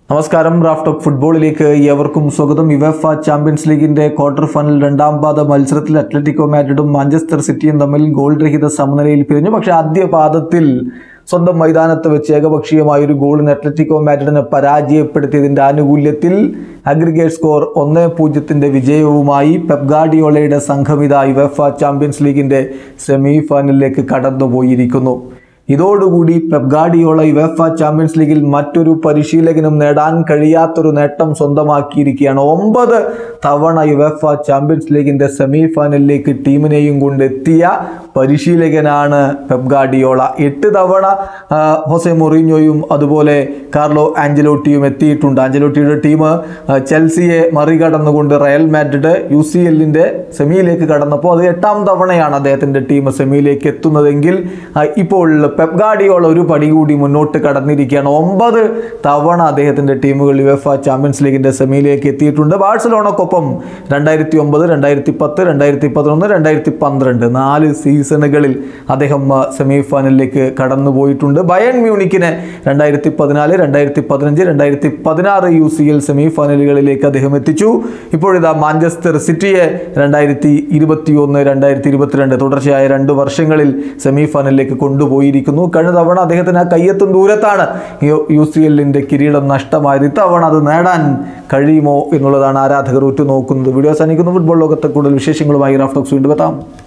നമസ്കാരം റാഫ്റ്റോക്ക് ഫുട്ബോളിലേക്ക് ഏവർക്കും സ്വാഗതം യുവഫ ചാമ്പ്യൻസ് ലീഗിന്റെ ക്വാർട്ടർ ഫൈനൽ രണ്ടാം പാദ മത്സരത്തിൽ അത്ലറ്റിക്കോ മാഡ്രിഡും മാഞ്ചസ്റ്റർ സിറ്റിയും തമ്മിൽ ഗോൾ രഹിത സമനിലയിൽ പിരിഞ്ഞു പക്ഷേ ആദ്യ പാദത്തിൽ സ്വന്തം മൈതാനത്ത് വെച്ച് ഏകപക്ഷീയമായ ഒരു ഗോളിന് അത്ലറ്റിക്കോ മാഡ്രിഡിനെ പരാജയപ്പെടുത്തിയതിന്റെ ആനുകൂല്യത്തിൽ അഗ്രിഗേറ്റ് സ്കോർ ഒന്ന് പൂജ്യത്തിന്റെ വിജയവുമായി പെപ്ഗാഡിയോളയുടെ സംഘമിത യുവഫ ചാമ്പ്യൻസ് ലീഗിന്റെ സെമി ഫൈനലിലേക്ക് കടന്നുപോയിരിക്കുന്നു ഇതോടുകൂടി പെപ്ഗാഡിയോള യുവഫ ചാമ്പ്യൻസ് ലീഗിൽ മറ്റൊരു പരിശീലകനും നേടാൻ കഴിയാത്തൊരു നേട്ടം സ്വന്തമാക്കിയിരിക്കുകയാണ് ഒമ്പത് തവണ യുവഫ ചാമ്പ്യൻസ് ലീഗിന്റെ സെമി ഫൈനലിലേക്ക് ടീമിനെയും കൊണ്ട് എത്തിയ പരിശീലകനാണ് പെപ്ഗാഡിയോള എട്ട് തവണ ആ, ഹൊസെ മൊറീഞ്ഞോയും അതുപോലെ കാർലോ ആഞ്ചലോട്ടിയും എത്തിയിട്ടുണ്ട് ആഞ്ചലോട്ടിയുടെ ടീം ആ, ചെൽസിയെ മറികടന്നുകൊണ്ട് റയൽ മാഡ്രിഡ് യു സി എല്ലിൻ്റെ സെമിയിലേക്ക് കടന്നപ്പോൾ അത് എട്ടാം തവണയാണ് അദ്ദേഹത്തിൻ്റെ ടീം സെമിയിലേക്ക് എത്തുന്നതെങ്കിൽ ആ, ഇപ്പോൾ പെപ് ഗാർഡിയോള ഒരു പടി കൂടി മുന്നോട്ട് കടന്നിരിക്കുകയാണ് ഒമ്പത് തവണ അദ്ദേഹത്തിൻ്റെ ടീമുകൾ യുഎഫ ചാമ്പ്യൻസ് ലീഗിൻ്റെ സെമിയിലേക്ക് എത്തിയിട്ടുണ്ട് ബാഴ്സലോണക്കൊപ്പം രണ്ടായിരത്തി ഒമ്പത് രണ്ടായിരത്തി പത്ത് രണ്ടായിരത്തി പതിനൊന്ന് രണ്ടായിരത്തി പന്ത്രണ്ട് നാല് സീസണുകളിൽ അദ്ദേഹം ആ, സെമി ഫൈനലിലേക്ക് കടന്നു പോയിട്ടുണ്ട് ബയൺ മ്യൂണിക്കിനെ രണ്ടായിരത്തി പതിനാല് രണ്ടായിരത്തി പതിനഞ്ച് രണ്ടായിരത്തി പതിനാറ് യു സി എൽ സെമി ഫൈനലുകളിലേക്ക് അദ്ദേഹം എത്തിച്ചു ഇപ്പോഴിതാ മാഞ്ചസ്റ്റർ സിറ്റിയെ രണ്ടായിരത്തി ഇരുപത്തി ഒന്ന് രണ്ടായിരത്തി ഇരുപത്തിരണ്ട് തുടർച്ചയായ രണ്ട് വർഷങ്ങളിൽ സെമി ഫൈനലിലേക്ക് കൊണ്ടുപോയിരിക്കുന്നു കഴിഞ്ഞ തവണ അദ്ദേഹത്തിന് ആ കയ്യെത്തും ദൂരത്താണ് യു- യു സി എല്ലിൻ്റെ കിരീടം നഷ്ടമായത് ഇത്തവണ അത് നേടാൻ കഴിയുമോ എന്നുള്ളതാണ് ആരാധകർ ഉറ്റുനോക്കുന്നത് വീഡിയോ അവസാനിക്കുന്നു ഫുട്ബോൾ ലോകത്തെ കൂടുതൽ വിശേഷങ്ങളുമായി റാഫ്റ്റോക്സ് വീണ്ടും എത്താം